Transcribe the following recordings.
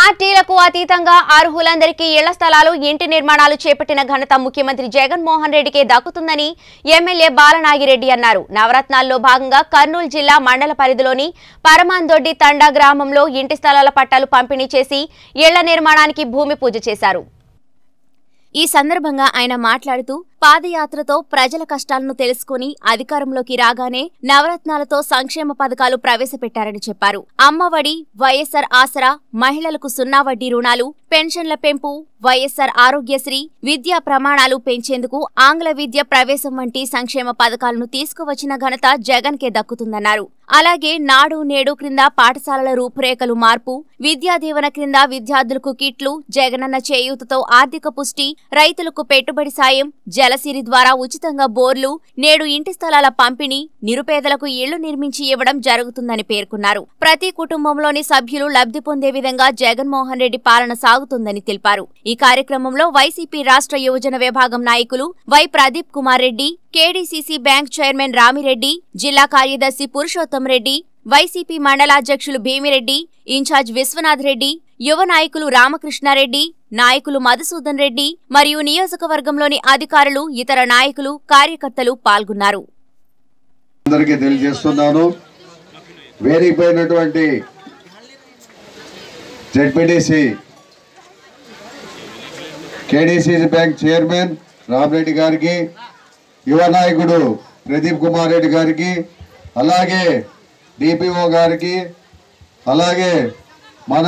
పార్టీలకు అతీతంగా అర్హులందరికీ ఇళ్ల స్థలాలు ఇంటి నిర్మాణాలు చేపట్టిన ఘనత ముఖ్యమంత్రి జగన్మోహన్ రెడ్డికే దక్కుతుందని ఎమ్మెల్యే బాలనాగిరెడ్డి అన్నారు నవరత్నాల్లో భాగంగా కర్నూలు జిల్లా మండల పరిధిలోని పరమాందొడ్డి తండా గ్రామంలో ఇంటి స్థలాల పట్టాలు పంపిణీ చేసి ఇళ్ల నిర్మాణానికి భూమి పూజ చేశారు ఈ సందర్భంగా ఆయన మాట్లాడుతూ పాదయాత్రతో ప్రజల కష్టాలను తెలుసుకుని అధికారంలోకి రాగానే నవరత్నాలతో సంక్షేమ పథకాలు ప్రవేశపెట్టారని చెప్పారు అమ్మఒడి వైఎస్సార్ ఆసరా మహిళలకు సున్నా వడ్డీ రుణాలు పెన్షన్ల పెంపు వైఎస్సార్ ఆరోగ్యశ్రీ విద్యా ప్రమాణాలు పెంచేందుకు ఆంగ్ల విద్య ప్రవేశం వంటి సంక్షేమ పథకాలను తీసుకువచ్చిన ఘనత జగన్ కే దక్కుతుందన్నారు అలాగే నాడు నేడు క్రింద పాఠశాలల రూపురేఖలు మార్పు విద్యా దీవెన క్రింద విద్యార్థులకు కిట్లు జగనన్న చేయూతతో ఆర్థిక పుష్టి రైతులకు పెట్టుబడి సాయం జలసిరి ద్వారా ఉచితంగా బోర్లు నేడు ఇంటి స్థలాల పంపిణీ నిరుపేదలకు ఇళ్లు నిర్మించి ఇవ్వడం జరుగుతుందని పేర్కొన్నారు ప్రతి కుటుంబంలోని సభ్యులు లబ్ధి పొందే విధంగా జగన్మోహన్ రెడ్డి పాలన సాగుతుందని తెలిపారు ఈ కార్యక్రమంలో వైసీపీ రాష్ట్ర యువజన విభాగం నాయకులు Y Pradeep Kumar Reddy KDCC bank chairman Ramireddy జిల్లా కార్యదర్శి పురుషోత్తం రెడ్డి వైసీపీ మండలాధ్యక్షులు భీమిరెడ్డి ఇన్ఛార్జ్ విశ్వనాథ్ రెడ్డి యువ నాయకులు రామకృష్ణారెడ్డి నాయకులు మధుసూదన్ రెడ్డి మరియు నియోజకవర్గంలోని అధికారులు ఇతర నాయకులు కార్యకర్తలు పాల్గొన్నారు అందరికీ తెలియజేస్తున్నాను వేరిపోయినటువంటి ZPTC KDCC bank chairman Ramareddy గారికి యువ నాయకుడు ప్రదీప్ కుమార్ రెడ్డి గారికి అలాగే డిపిఓ గారికి అలాగే మన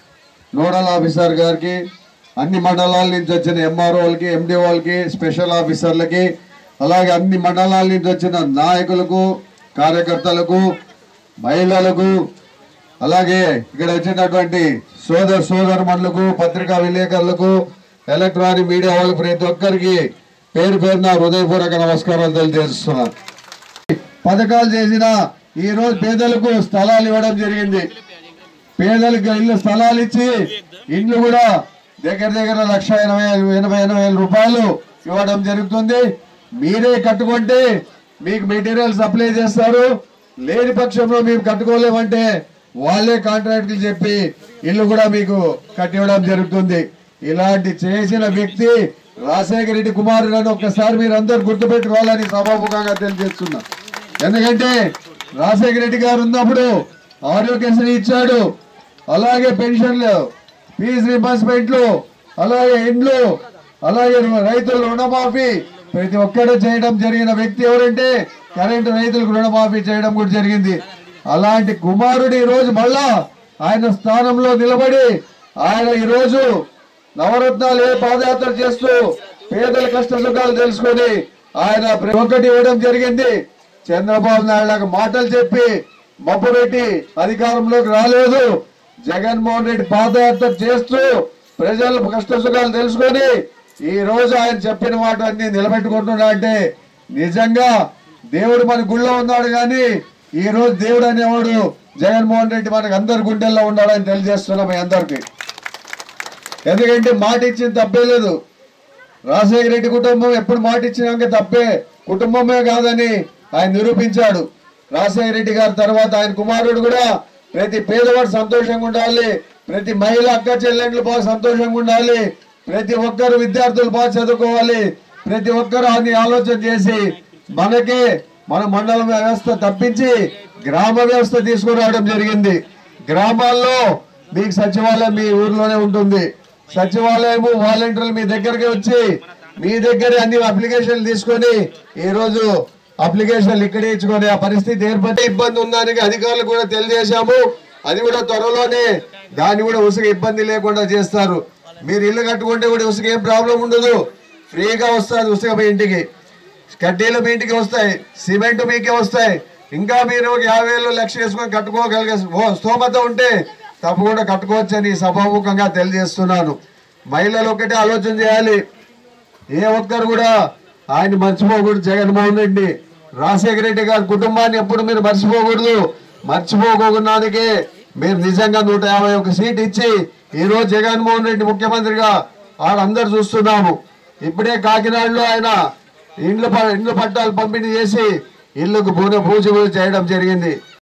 నోడల్ ఆఫీసర్ గారికి అన్ని మండలాల నుంచి వచ్చిన ఎంఆర్ఓలకి ఎండి వాళ్ళకి స్పెషల్ ఆఫీసర్లకి అలాగే అన్ని మండలాల నుంచి వచ్చిన నాయకులకు కార్యకర్తలకు మహిళలకు అలాగే ఇక్కడ వచ్చినటువంటి సోదర సోదరుమణులకు పత్రికా విలేకరులకు ఎలక్ట్రానిక్ మీడియా వాళ్ళకి ప్రతి ఒక్కరికి పేరు పేరున హృదయపూర్వక నమస్కారాలు తెలియజేస్తున్నాను పథకాలు చేసిన ఈ రోజు పేదలకు స్థలాలు ఇవ్వడం జరిగింది పేదలకు ఇల్లు స్థలాలు ఇచ్చి ఇండ్లు కూడా దగ్గర దగ్గర లక్ష ఎనభై ఎనభై ఎనభై వేల రూపాయలు ఇవ్వడం జరుగుతుంది మీరే కట్టుకుంటే మీకు మెటీరియల్ సప్లై చేస్తారు లేని పక్షంలో మేము కట్టుకోలేమంటే వాళ్ళే కాంట్రాక్టులు చెప్పి ఇల్లు కూడా మీకు కట్టివ్వడం జరుగుతుంది ఇలాంటి చేసిన వ్యక్తి రాజశేఖర రెడ్డి కుమారులను ఒక్కసారి మీరు అందరు గుర్తుపెట్టుకోవాలని సభాముఖంగా తెలియజేస్తున్నా ఎందుకంటే రాజశేఖర రెడ్డి గారు ఉన్నప్పుడు ఆరోగ్యశ్రీ ఇచ్చాడు అలాగే పెన్షన్లు ఫీజు రీంబర్స్మెంట్లు అలాగే ఇండ్లు అలాగే రైతుల రుణమాఫీ ప్రతి ఒక్కరు చేయడం జరిగిన వ్యక్తి ఎవరంటే కరెంటు రైతులకు రుణమాఫీ చేయడం కూడా జరిగింది అలాంటి కుమారుడు ఈ రోజు మళ్ళా ఆయన స్థానంలో నిలబడి ఆయన ఈ రోజు నవరత్నాలు ఏ పాదయాత్ర చేస్తూ పేదల కష్ట సుఖాలు తెలుసుకొని ఆయన ప్రతి ఒక్కటి ఇవ్వడం జరిగింది చంద్రబాబు నాయుడు లాగా మాటలు చెప్పి మబ్బు పెట్టి అధికారంలోకి రాలేదు జగన్మోహన్ రెడ్డి పాదయాత్ర చేస్తూ ప్రజల కష్ట సుఖాలు తెలుసుకొని ఈ రోజు ఆయన చెప్పిన మాట అన్ని నిలబెట్టుకుంటున్నా అంటే నిజంగా దేవుడు మన గుళ్ళో ఉన్నాడు కానీ ఈ రోజు దేవుడు అనేవాడు జగన్మోహన్ రెడ్డి మనకు అందరి గుండెల్లో ఉన్నాడని తెలియజేస్తున్నాం మీ అందరికీ ఎందుకంటే మాట ఇచ్చింది తప్పే లేదు రాజశేఖర రెడ్డి కుటుంబం ఎప్పుడు మాట ఇచ్చినాక తప్పే కుటుంబమే కాదని ఆయన నిరూపించాడు రాజశేఖర రెడ్డి గారి తర్వాత ఆయన కుమారుడు కూడా ప్రతి పేదవాడు సంతోషంగా ఉండాలి ప్రతి మహిళ అక్క చెల్లెండ్లు బాగా సంతోషంగా ఉండాలి ప్రతి ఒక్కరు విద్యార్థులు బాగా చదువుకోవాలి ప్రతి ఒక్కరు అన్ని ఆలోచన చేసి మనకే మన మండలం వ్యవస్థ తప్పించి గ్రామ వ్యవస్థ తీసుకురావడం జరిగింది గ్రామాల్లో మీకు సచివాలయం మీ ఊర్లోనే ఉంటుంది సచివాలయము వాలంటీర్లు మీ దగ్గరికి వచ్చి మీ దగ్గర అన్ని అప్లికేషన్లు తీసుకొని ఈ రోజు అప్లికేషన్లు ఇక్కడే ఇచ్చుకొని ఆ పరిస్థితి ఏర్పడే ఇబ్బంది ఉందానికి అధికారులు కూడా తెలియజేశాము అది కూడా త్వరలోనే దాన్ని కూడా ఉసుక ఇబ్బంది లేకుండా చేస్తారు మీరు ఇల్లు కట్టుకుంటే కూడా ఉసుక ఏం ప్రాబ్లం ఉండదు ఫ్రీగా వస్తుంది ఉసుక మీ ఇంటికి కడ్డీలు మీ ఇంటికి వస్తాయి సిమెంట్ మీకే వస్తాయి ఇంకా మీరు ఒక యాభై వేలు లక్ష వేసుకొని కట్టుకోగలిగే ఓ స్తోమత ఉంటే తప్పకుండా కట్టుకోవచ్చని సభాముఖంగా తెలియజేస్తున్నాను మహిళలు ఒకటే ఆలోచన చేయాలి ఏ ఒక్కరు కూడా ఆయన మర్చిపోకూడదు జగన్మోహన్ రెడ్డి రాజశేఖర రెడ్డి గారి కుటుంబాన్ని ఎప్పుడు మీరు మర్చిపోకూడదు మర్చిపోకుండానికే మీరు నిజంగా నూట యాభై ఒక సీట్ ఇచ్చి ఈ రోజు జగన్మోహన్ రెడ్డి ముఖ్యమంత్రిగా వాళ్ళందరూ చూస్తున్నాము ఇప్పుడే కాకినాడలో ఆయన ఇండ్ల ప- ఇండ్ల పట్టాలు పంపిణీ చేసి ఇల్లుకు పూజ పూజ కూడా చేయడం జరిగింది